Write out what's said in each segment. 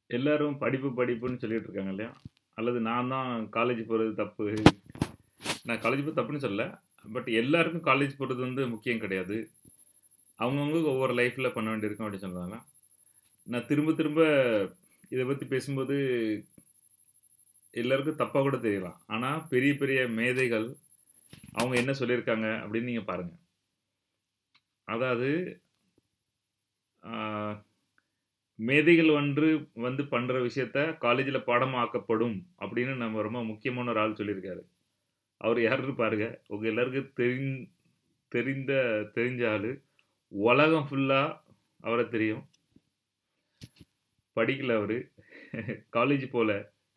எல்லாரும் படிப்பு படிப்புன்னு சொல்லிட்டு இருக்காங்க இல்லையா அல்லது நான் தான் காலேஜ் போகிறது தப்பு நான் காலேஜ் போகிறது தப்புன்னு சொல்லல பட் எல்லாருக்கும் காலேஜ் போகிறது வந்து முக்கியம் கிடையாது அவங்கவுங்க ஒவ்வொரு லைஃப்பில் பண்ண வேண்டியிருக்கும் அப்படின்னு சொல்கிறாங்க நான் திரும்ப திரும்ப இதை பற்றி பேசும்போது எல்லாருக்கும் தப்பாக கூட தெரியலாம் ஆனால் பெரிய பெரிய மேதைகள் அவங்க என்ன சொல்லியிருக்காங்க அப்படின்னு நீங்கள் பாருங்கள் அதாவது ஆஹ், மேதைகள் வந்து வந்து பண்ணுற விஷயத்த காலேஜில் பாடமாக்கப்படும் அப்படின்னு நம்ம ரொம்ப முக்கியமான ஒரு ஆள் சொல்லியிருக்காரு அவர் யாருன்னு பாருங்க உங்கள் எல்லாருக்கும் தெரிந் தெரிந்த தெரிஞ்ச ஆள் உலகம் ஃபுல்லாக அவரை தெரியும் படிக்கல அவர் காலேஜ் போல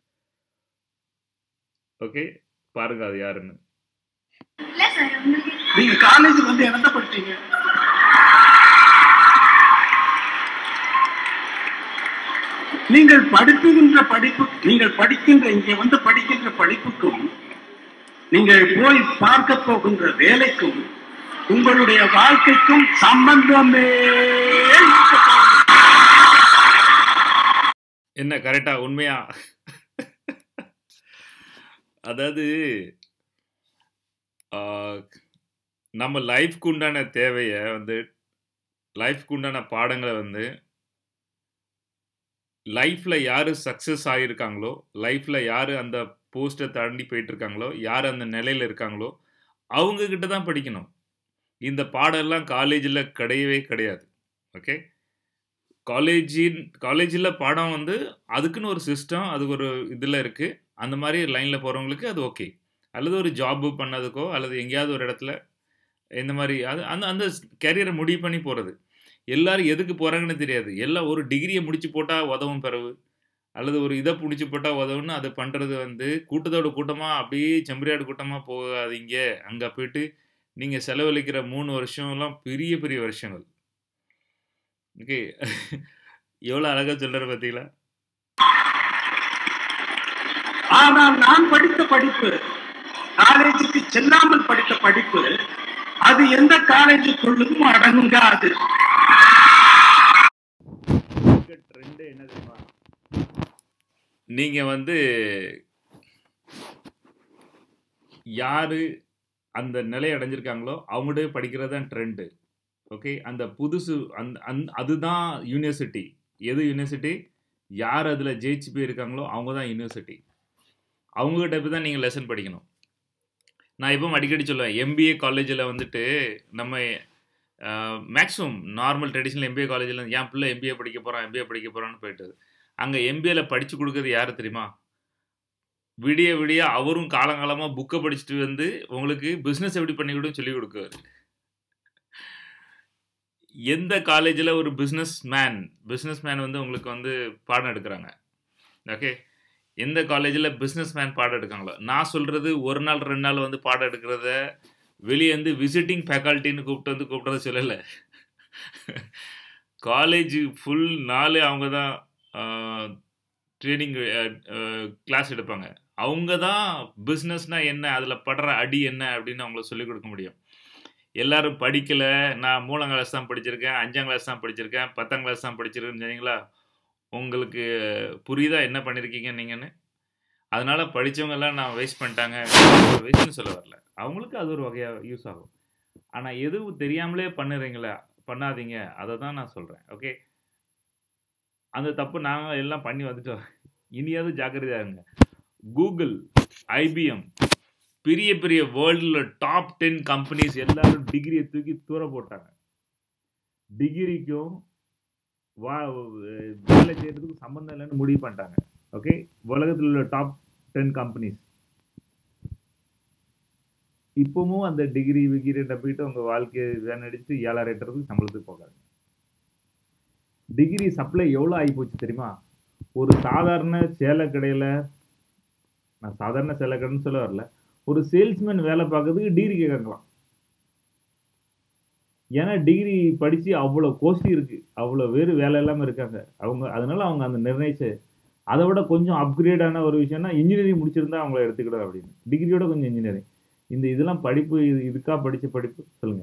ஓகே பாருங்க அது யாருன்னு இல்ல சார் உங்களுக்கு நீங்க காலேஜ் வந்து என்னத்த படிச்சீங்க நீங்கள் படிப்புகின்ற படிப்பு நீங்கள் படிக்கின்ற இங்கே வந்து படிக்கின்ற படிப்புக்கும் நீங்கள் போய் பார்க்க போகின்ற வேலைக்கும் உங்களுடைய வாழ்க்கைக்கும் சம்பந்தமே இருக்க என்ன கரெக்டா உண்மையா அதாவது ஆஹ், நம்ம லைஃப்க்கு உண்டான தேவையை வந்து லைஃப்க்கு உண்டான பாடங்களை வந்து லைஃப்ல யாரு சக்சஸ் ஆகியிருக்காங்களோ லைஃப்ல யாரு அந்த போஸ்ட்டை தாண்டி போயிட்டு இருக்காங்களோ யார் அந்த நிலையில இருக்காங்களோ அவங்க கிட்ட தான் படிக்கணும் இந்த பாடம்லாம் காலேஜில் கிடையவே கிடையாது ஓகே காலேஜின் காலேஜில் பாடம் வந்து அதுக்குன்னு ஒரு சிஸ்டம் அதுக்கு ஒரு இதில் இருக்குது அந்த மாதிரி லைனில் போகிறவங்களுக்கு அது ஓகே அல்லது ஒரு ஜாப்பு பண்ணதுக்கோ அல்லது எங்கேயாவது ஒரு இடத்துல இந்த மாதிரி அது அந்த அந்த கேரியரை முடிவு பண்ணி போகிறது எல்லாரும் எதுக்கு போகிறாங்கன்னு தெரியாது எல்லாம் ஒரு டிகிரியை முடிச்சு போட்டால் உதவும் பிறகு அல்லது ஒரு இதை பிடிச்சி போட்டால் உதவுன்னு அதை பண்ணுறது வந்து கூட்டத்தோட கூட்டமாக அப்படியே செம்பரியாடு கூட்டமாக போகாதீங்க அங்கே போயிட்டு நீங்கள் செலவழிக்கிற மூணு வருஷம்லாம் பெரிய பெரிய வருஷங்கள் ஓகே எவ்வளோ அழகாக சொல்கிற பார்த்தீங்களா ஆனால் நான் படித்த படிப்பு காலேஜுக்கு செல்லாமல் படித்த படிப்பு அது எந்த காலேஜுக்குள்ளும் அடங்காது ட்ரெண்டு என்ன தெரியுமா நீங்கள் வந்து யாரு அந்த நிலை அடைஞ்சிருக்காங்களோ அவங்கள்ட்ட படிக்கிறது தான் ட்ரெண்டு ஓகே அந்த புதுசு அந்த அந் அதுதான் யூனிவர்சிட்டி எது யூனிவர்சிட்டி யார் அதில் ஜெயிச்சு போயிருக்காங்களோ அவங்க தான் யூனிவர்சிட்டி அவங்ககிட்ட போய் தான் நீங்கள் லெசன் படிக்கணும் நான் எப்பவும் அடிக்கடி சொல்லுவேன் எம்பிஏ காலேஜில் வந்துட்டு நம்ம மேக்ஸிமம் நார்மல் ட்ரெடிஷ்னல் எம்பிஏ காலேஜில் என் பிள்ளை எம்பிஏ படிக்க போகிறான் எம்பிஏ படிக்க போகிறான்னு போயிட்டு அங்கே எம்பிஏல படித்து கொடுக்குறது யார் தெரியுமா விடிய விடிய அவரும் காலங்காலமாக புக்கை படிச்சுட்டு வந்து உங்களுக்கு பிஸ்னஸ் எப்படி பண்ணி கொடுன்னு சொல்லி கொடுக்குறாரு எந்த காலேஜில் ஒரு பிஸ்னஸ் மேன் பிஸ்னஸ் மேன் வந்து உங்களுக்கு வந்து பாடம் எடுக்கிறாங்க ஓகே எந்த காலேஜில் பிஸ்னஸ் மேன் பாடம் எடுக்காங்களோ நான் சொல்கிறது ஒரு நாள் ரெண்டு நாள் வந்து பாடம் எடுக்கிறத வெளியே வந்து விசிட்டிங் ஃபேக்கல்ட்டின்னு கூப்பிட்டு வந்து கூப்பிட்றத சொல்லலை காலேஜ் ஃபுல் நாள் அவங்க தான் ட்ரைனிங் கிளாஸ் எடுப்பாங்க அவங்க தான் பிஸ்னஸ்னால் என்ன அதில் படுற அடி என்ன அப்படின்னு அவங்களுக்கு சொல்லிக் கொடுக்க முடியும் எல்லாரும் படிக்கலை நான் மூணாம் கிளாஸ் தான் படிச்சிருக்கேன் அஞ்சாம் கிளாஸ் தான் படிச்சிருக்கேன் பத்தாம் கிளாஸ் தான் படிச்சிருக்கேன்னு சொன்னீங்களா உங்களுக்கு புரியுதா என்ன பண்ணியிருக்கீங்க நீங்கன்னு அதனால படித்தவங்கெல்லாம் நான் வேஸ்ட் பண்ணிட்டாங்க வேஸ்ட்னு சொல்ல வரல அவங்களுக்கு அது ஒரு வகையாக யூஸ் ஆகும் ஆனால் எதுவும் தெரியாமலே பண்ணுறீங்களா பண்ணாதீங்க அதை தான் நான் சொல்கிறேன் ஓகே அந்த தப்பு நாங்கள் எல்லாம் பண்ணி வந்துட்டோம் இனியாவது ஜாக்கிரதையாக இருங்க கூகுள் ஐபிஎம் பெரிய பெரிய வேர்ல்டில் டாப் டென் கம்பெனிஸ் எல்லாரும் டிகிரியை தூக்கி தூர போட்டாங்க டிகிரிக்கும் வா வேலை செய்யறதுக்கும் சம்மந்தம் இல்லைன்னு முடிவு பண்ணிட்டாங்க ஓகே உலகத்தில் உள்ள டாப் டென் கம்பெனிஸ் இப்பவும் அந்த டிகிரி விகிரி நம்பிட்டு உங்கள் வாழ்க்கையை வேணடிச்சு ஏழாயிரம் எட்டுறதுக்கு சம்பளத்துக்கு போகாது டிகிரி சப்ளை எவ்வளோ ஆகி போச்சு தெரியுமா ஒரு சாதாரண சேலை கடையில் நான் சாதாரண சேலை கடைன்னு சொல்ல வரல ஒரு சேல்ஸ்மேன் வேலை பார்க்கறதுக்கு டிகிரி கேட்கலாம் ஏன்னா டிகிரி படித்து அவ்வளோ கோஷ்டி இருக்குது அவ்வளோ பேர் வேலை இல்லாமல் இருக்காங்க அவங்க அதனால அவங்க அந்த நிர்ணயிச்ச அதை விட கொஞ்சம் அப்கிரேடான ஒரு விஷயம்னா இன்ஜினியரிங் முடிச்சிருந்தா அவங்கள எடுத்துக்கிடும் அப்படின்னு டிகிரியோட கொஞ்சம் இன்ஜினியரிங் இந்த இதெல்லாம் படிப்பு இது இதுக்கா படித்த படிப்பு சொல்லுங்க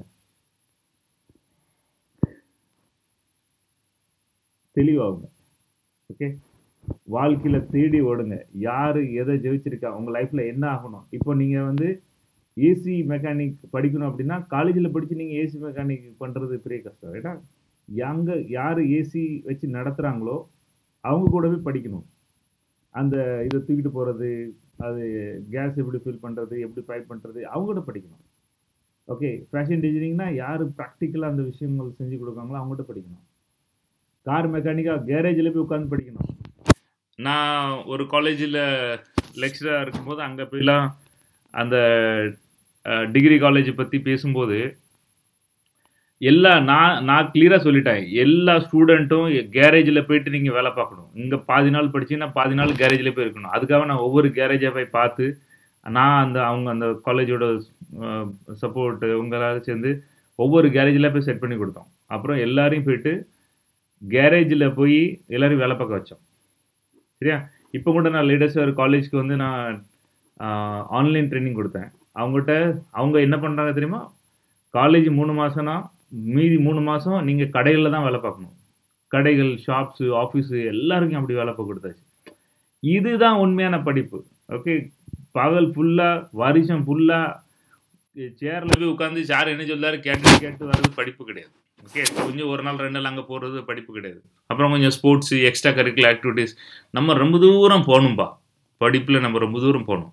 தெளிவாகுங்க ஓகே வாழ்க்கையில தேடி ஓடுங்க யாரு எதை ஜெயிச்சிருக்கா உங்க லைஃப்ல என்ன ஆகணும் இப்போ நீங்க வந்து ஏசி மெக்கானிக் படிக்கணும் அப்படின்னா காலேஜில் படிச்சு நீங்க ஏசி மெக்கானிக் பண்றது பெரிய கஷ்டம் ரைட்டா அங்க யாரு ஏசி வச்சு நடத்துறாங்களோ அவங்க கூடவே படிக்கணும் அந்த இதை தூக்கிட்டு போறது அது கேஸ் எப்படி ஃபில் பண்றது எப்படி பைப் பண்றது அவங்க கூட படிக்கணும் ஓகே ஃபேஷன் டிசைனிங்னா யார் ப்ராக்டிக்கலாக அந்த விஷயங்கள் செஞ்சு கொடுக்காங்களோ அவங்ககிட்ட படிக்கணும் கார் மெக்கானிக்காக கேரேஜில் போய் உட்காந்து படிக்கணும் நான் ஒரு காலேஜில் லெக்சராக இருக்கும்போது அங்கே போய்லாம் அந்த டிகிரி காலேஜ் பற்றி பேசும்போது எல்லா நான் நான் கிளியராக சொல்லிட்டேன் எல்லா ஸ்டூடெண்ட்டும் கேரேஜில் போயிட்டு நீங்கள் வேலை பார்க்கணும் இங்கே பாதி நாள் படிச்சீங்கன்னா பாதி நாள் கேரேஜில் போய் இருக்கணும் அதுக்காக நான் ஒவ்வொரு கேரேஜை போய் பார்த்து நான் அந்த அவங்க அந்த காலேஜோட சப்போர்ட்டு உங்களால் சேர்ந்து ஒவ்வொரு கேரேஜில் போய் செட் பண்ணி கொடுத்தோம் அப்புறம் எல்லாரையும் போயிட்டு கேரேஜில் போய் எல்லாரையும் வேலை பார்க்க வச்சோம் சரியா இப்போ கூட நான் லேட்டஸ்ட் ஒரு காலேஜ்க்கு வந்து நான் ஆன்லைன் ட்ரைனிங் கொடுத்தேன் அவங்ககிட்ட அவங்க என்ன பண்ணுறாங்க தெரியுமா காலேஜ் மூணு மாதம்னா மீதி மூணு மாதம் நீங்கள் கடைகளில் தான் வேலை பார்க்கணும் கடைகள் ஷாப்ஸு ஆஃபீஸு எல்லாருக்கும் அப்படி வேலை பார்க்க கொடுத்தாச்சு இதுதான் உண்மையான படிப்பு ஓகே பகல் ஃபுல்லாக வருஷம் ஃபுல்லாக சேரில் போய் உட்காந்து சார் என்ன சொல்லாரு கேட்டு கேட்டு வர்றது படிப்பு கிடையாது ஓகே கொஞ்சம் ஒரு நாள் ரெண்டு நாள் அங்கே போகிறது படிப்பு கிடையாது அப்புறம் கொஞ்சம் ஸ்போர்ட்ஸு எக்ஸ்ட்ரா கரிக்குலர் ஆக்டிவிட்டீஸ் நம்ம ரொம்ப தூரம் போகணும்பா படிப்பில் நம்ம ரொம்ப தூரம் போகணும்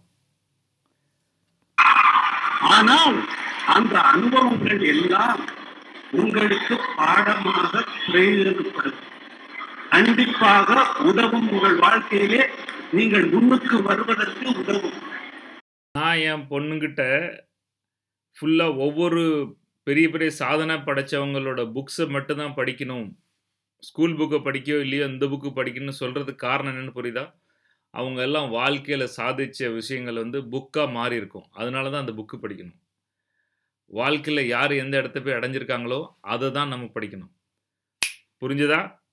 ஆனால் அந்த அனுபவங்கள் எல்லாம் உங்களுக்கு பாடமாக பிரயோஜனப்படும் கண்டிப்பாக உதவும் உங்கள் வாழ்க்கையிலே நீங்கள் முன்னுக்கு வருவதற்கு உதவும் நான் என் பொண்ணுங்கிட்ட ஃபுல்லாக ஒவ்வொரு பெரிய பெரிய சாதனை படைச்சவங்களோட புக்ஸை மட்டும்தான் படிக்கணும் ஸ்கூல் புக்கை படிக்கோ இல்லையோ இந்த புக்கு படிக்கணும்னு சொல்கிறதுக்கு காரணம் என்னென்னு புரியுதா அவங்க எல்லாம் வாழ்க்கையில் சாதித்த விஷயங்கள் வந்து புக்காக மாறி இருக்கும் அதனால தான் அந்த புக்கு படிக்கணும் வாழ்க்கையில் யார் எந்த இடத்த போய் அடைஞ்சிருக்காங்களோ அதை தான் நம்ம படிக்கணும் புரிஞ்சுதா